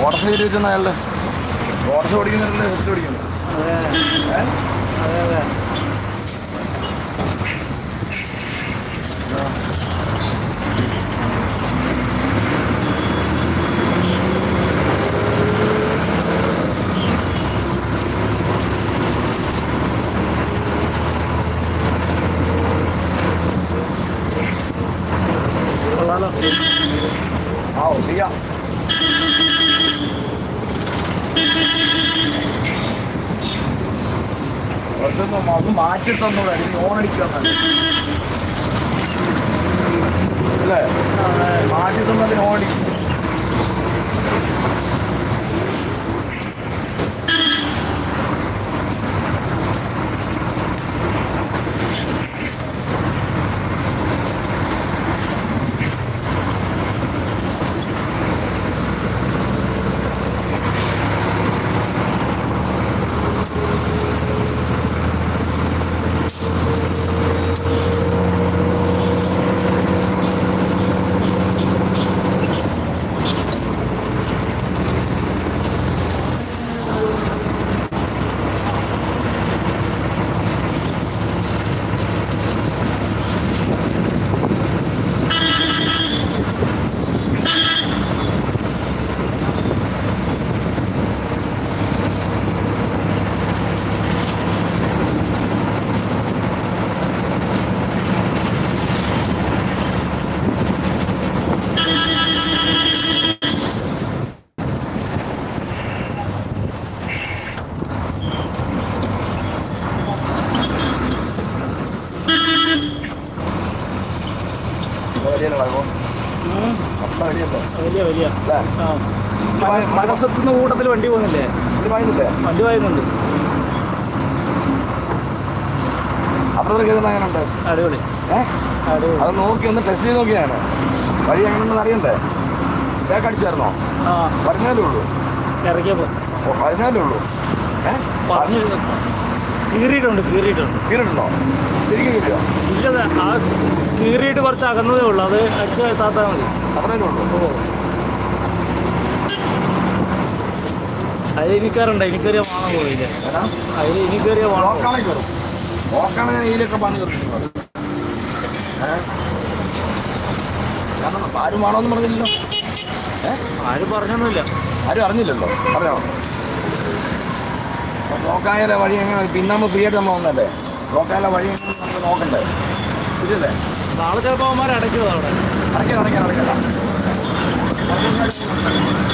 ഓട്ടസ് കയറ്റി വെച്ചെന്ന അയാളുടെ ഓട്ടസ് ഓടിക്കുന്നില്ല ഹെസ്റ്റ് ഓടിക്കുന്നു അതെ ഏ? അതെ അതെ കൊള്ളാലോ ആ ചെയ്യാം അതൊന്നും അത് മാറ്റി തന്നൂടെ എനിക്ക് ഓണടിക്കാൻ അല്ലേ അതെ മാറ്റി തന്നതിന് ഓണടിക്കും വലിയല്ലോ കുഴപ്പം ഉം. അത്ര വലിയല്ലോ വലിയ വലിയ അല്ലേ ആ മനസ്സെത്തുന്ന കൂട്ടത്തിൽ വണ്ടി പോകുന്നില്ലേ ഇത് വാങ്ങില്ലേ വണ്ടി വായുന്നുണ്ട് അത്ര കയറുന്ന അങ്ങനെ ഉണ്ട് അടിപൊളി ഏഹ് അടിപൊളി അത് നോക്കി ഒന്ന് ടെസ്റ്റ് ചെയ്ത് നോക്കിയാണ് വഴി എങ്ങനെയുണ്ടെന്ന് അറിയണ്ടേ തേക്ക് അടിച്ചായിരുന്നോ ആ പറഞ്ഞാലേ ഉള്ളൂ ഇറക്കിയപ്പോ ഓ പറഞ്ഞാലേ ഉള്ളൂ ഏഹ് പറഞ്ഞു കീറിയിട്ടുണ്ട് കീറിയിട്ടുണ്ട് കീറിട്ടുണ്ടോ ശരിക്കും കീറിയോ ഇല്ലത് ആ കീറിയിട്ട് കുറച്ച് അകന്നതേ ഉള്ളൂ അത് അടിച്ച് താത്താൽ മതി അത്രേ ഉള്ളൂ അതിൽ എനിക്കറിയണ്ട എനിക്കറിയാൻ വാങ്ങാൻ പോയില്ല ഏതാ അതിൽ എനിക്കറിയാൻ വാങ്ങാൻ നോക്കാണെ കയറും നോക്കാണെ ഞാൻ ഇതിലൊക്കെ പണി കയറുന്നത് ഏഹ് കാരണം ആരും വേണമെന്ന് പറഞ്ഞില്ലല്ലോ ഏഹ് ആരും പറഞ്ഞൊന്നുമില്ല ആരും അറിഞ്ഞില്ലല്ലോ പറഞ്ഞോ അപ്പൊ ബ്ലോക്കായാലേ വഴി എങ്ങനെ പിന്നെ നമ്മൾ ഫ്രീ ആയിട്ട് നമ്മൾ വന്നല്ലേ ബ്ലോക്കായാലേ വഴി എങ്ങനെ നമുക്ക് നോക്കണ്ടേ ശരിയല്ലേ നാളെ ചിലപ്പോൾ അവന്മാർ അടയ്ക്കുമോ അവിടെ അടയ്ക്കാം അടയ്ക്കാം അടയ്ക്കാം